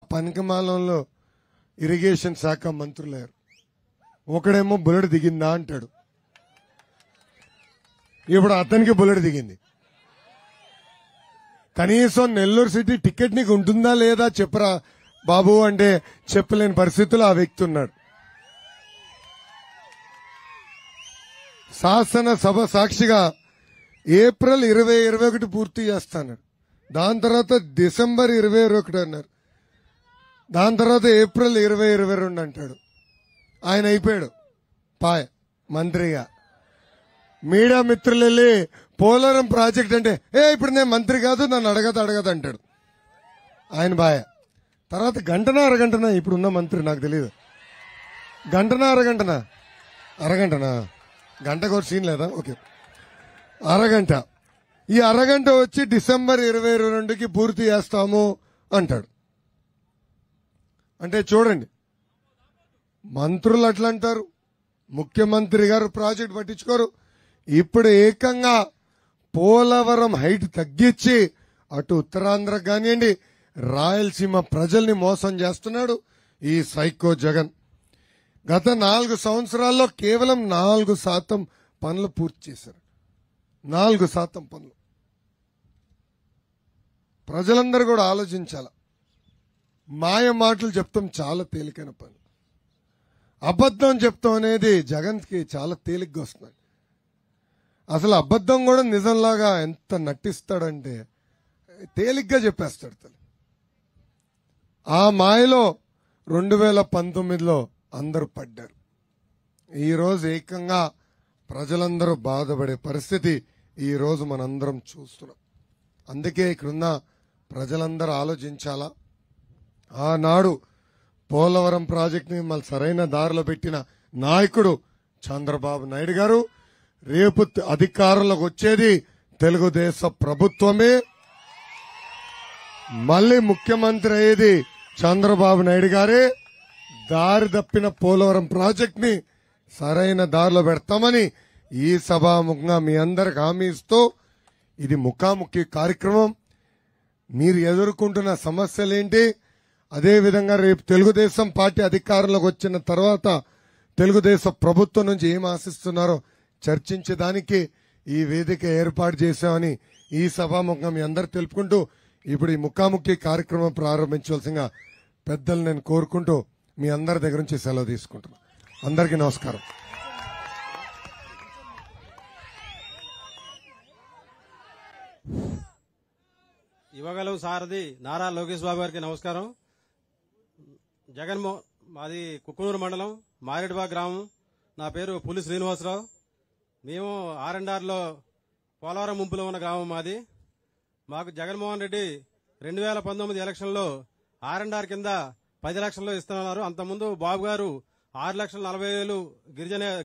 పనికిమాలంలో irrigation శాఖ మంత్రులయ్యారు ఒకడేమో bullet దిగిందా అంటాడు ఇప్పుడు అతనికి బుల్లెట్ దిగింది కనీసం నెల్లూరు సిటీ టికెట్ నీకు ఉంటుందా లేదా చెప్పరా బాబు అంటే చెప్పలేని పరిస్థితుల్లో ఆ వ్యక్తి ఉన్నాడు శాసన సభ సాక్షిగా ఏప్రిల్ ఇరవై ఇరవై ఒకటి పూర్తి చేస్తాను దాని తర్వాత డిసెంబర్ ఇరవై ఒకటి అన్నారు దాని తర్వాత ఏప్రిల్ ఇరవై ఇరవై రెండు అంటాడు ఆయన అయిపోయాడు పాయ్ మంత్రిగా మీడియా మిత్రులు వెళ్ళి పోలవరం ప్రాజెక్ట్ అంటే ఏ ఇప్పుడు నేను మంత్రి కాదు నన్ను అడగదు అడగదు అంటాడు ఆయన బాయ తర్వాత గంటనా అరగంటనా ఇప్పుడున్న మంత్రి నాకు తెలియదు గంటనా అరగంటనా అరగంటనా గంటకు ఒక సీన్ లేదా ఓకే అరగంట ఈ అరగంట వచ్చి డిసెంబర్ ఇరవై ఇరవై రెండుకి పూర్తి చేస్తాము అంటాడు అంటే చూడండి మంత్రులు అట్లా అంటారు ముఖ్యమంత్రి గారు ప్రాజెక్ట్ పట్టించుకోరు ఇప్పుడు ఏకంగా పోలవరం హైట్ తగ్గించి అటు ఉత్తరాంధ్ర కానివ్వండి రాయలసీమ ప్రజల్ని మోసం చేస్తున్నాడు ఈ సైకో జగన్ గత నాలుగు సంవత్సరాల్లో కేవలం నాలుగు శాతం పనులు పూర్తి చేశారు నాలుగు శాతం పనులు ప్రజలందరూ కూడా ఆలోచించాల మాయ మాటలు చెప్తాం చాలా తేలికైన పని అబద్ధం చెప్తాం అనేది జగన్కి చాలా తేలిగ్గా వస్తుంది అసలు అబద్ధం కూడా నిజంలాగా ఎంత నటిస్తాడంటే తేలిగ్గా చెప్పేస్తాడు తల్లి ఆ మాయలో రెండు వేల పంతొమ్మిదిలో అందరూ పడ్డారు ఈరోజు ఏకంగా ప్రజలందరూ బాధపడే పరిస్థితి ఈ రోజు మనందరం చూస్తున్నాం అందుకే ఇక్కడున్న ప్రజలందరూ ఆలోచించాలా ఆనాడు పోలవరం ప్రాజెక్టుని మళ్ళీ సరైన దారిలో పెట్టిన నాయకుడు చంద్రబాబు నాయుడు గారు రేపు త- అధికారంలోకి వచ్చేది తెలుగుదేశం ప్రభుత్వమే మళ్ళీ ముఖ్యమంత్రి అయ్యేది చంద్రబాబు నాయుడు గారే దారి తప్పిన పోలవరం ప్రాజెక్ట్ ని సరైన దారిలో పెడతామని ఈ సభాముఖంగా మీ అందరికి హామీ ఇస్తూ ఇది ముఖాముఖి కార్యక్రమం మీరు ఎదుర్కొంటున్న సమస్యలేంటి అదేవిధంగా రేపు తెలుగుదేశం పార్టీ అధికారంలోకి వచ్చిన తర్వాత తెలుగుదేశం ప్రభుత్వం నుంచి ఏం ఆశిస్తున్నారో చర్చించడానికి ఈ వేదిక ఏర్పాటు చేశామని ఈ సభాముఖంగా మీ అందరు తెలుపుకుంటూ ఇప్పుడు ఈ ముఖాముఖి కార్యక్రమం ప్రారంభించవలసిందిగా పెద్దలు నేను కోరుకుంటూ మీ అందరి దగ్గర నుంచి సెలవు తీసుకుంటున్నాను అందరికీ నమస్కారం యువగలవు సారథి నారా లోకేష్ బాబు గారికి నమస్కారం జగన్మో మాది కుక్కునూరు మండలం మారేడుబాగ్ గ్రామం నా పేరు పులి శ్రీనివాసరావు మేము ఆర్ అండ్ ఆర్లో పోలవరం ముంపులో ఉన్న గ్రామం మాది మాకు జగన్మోహన్ రెడ్డి రెండు వేల పంతొమ్మిది ఎలక్షన్లో ఆర్ అండ్ ఆర్ కింద పది లక్షలు ఇస్తున్నారు అంతకుముందు బాబు గారు ఆరు లక్షల నలభై వేలు గిరిజన